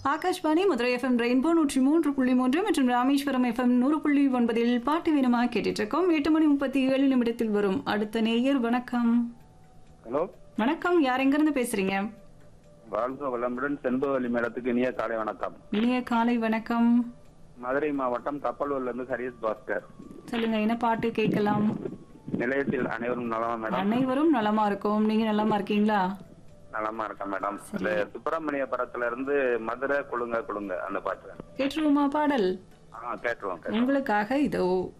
Akashvani Madurai FM rainbow நூற்றி மூன்று புள்ளி மூன்று மற்றும் ராமேஸ்வரம் எஃப்எம் நூறு புள்ளி ஒன்பதில் பாட்டு வீரமாக கேட்டுட்டு இருக்கோம் எட்டு மணி முப்பத்தி ஏழு நிமிடத்தில் வரும் அடுத்த நேயர் வணக்கம் ஹலோ வணக்கம் யார் எங்கிருந்து பேசுறீங்க வாழ்க வளமுடன் செண்பவல்லி மேடத்துக்கு இனிய காலை வணக்கம் இனிய காலை வணக்கம் மதுரை மாவட்டம் கப்பலூர்ல இருந்து ஹரியஸ் பாஸ்கர் சொல்லுங்க என்ன பாட்டு கேட்கலாம் நிலையத்தில் அனைவரும் நலமா மேடம் அனைவரும் நலமா இருக்கும் நீங்க நலமா இருக்கீங்களா நலமா இருக்கேன் மேடம் இந்த சுப்பிரமணிய படத்துல இருந்து மதுரை குழுங்க குழுங்க அந்த பாட்டு கேட்டுருவோமா பாடல் ஆ கேட்டுருவோம் கேட்டுருவோம் உங்களுக்காக இதோ